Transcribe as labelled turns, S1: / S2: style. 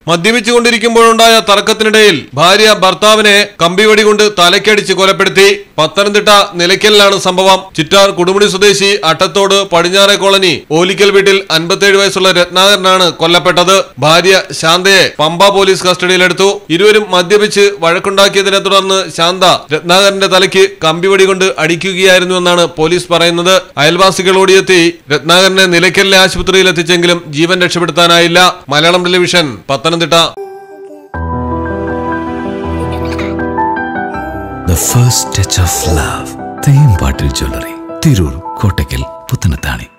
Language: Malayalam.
S1: മദ്യപിച്ചുകൊണ്ടിരിക്കുമ്പോഴുണ്ടായ തർക്കത്തിനിടയിൽ ഭാര്യ ഭർത്താവിനെ കമ്പിവടി കൊണ്ട് തലക്കടിച്ച് കൊലപ്പെടുത്തി പത്തനംതിട്ട നിലയ്ക്കലിലാണ് സംഭവം ചിറ്റാർ കുടുമുടി സ്വദേശി അട്ടത്തോട് പടിഞ്ഞാറെ കോളനി ഓലിക്കൽ വീട്ടിൽ അൻപത്തിയേഴ് വയസ്സുള്ള രത്നാകരനാണ് കൊല്ലപ്പെട്ടത് ഭാര്യ ശാന്തയെ പമ്പ പോലീസ് കസ്റ്റഡിയിലെടുത്തു ഇരുവരും മദ്യപിച്ച് വഴക്കുണ്ടാക്കിയതിനെ തുടർന്ന് ശാന്ത രത്നാകരന്റെ തലയ്ക്ക് കമ്പിവടി കൊണ്ട് അടിക്കുകയായിരുന്നുവെന്നാണ് പോലീസ് പറയുന്നത് അയൽവാസികൾ ഓടിയെത്തി രത്നാകരനെ നിലയ്ക്കലിലെ ആശുപത്രിയിൽ എത്തിച്ചെങ്കിലും ജീവൻ രക്ഷപ്പെടുത്താനായില്ല Malayalam television Pathanamthitta
S2: The first touch of love. Thembattil jewellery Tirur Kottakkal Puthanathani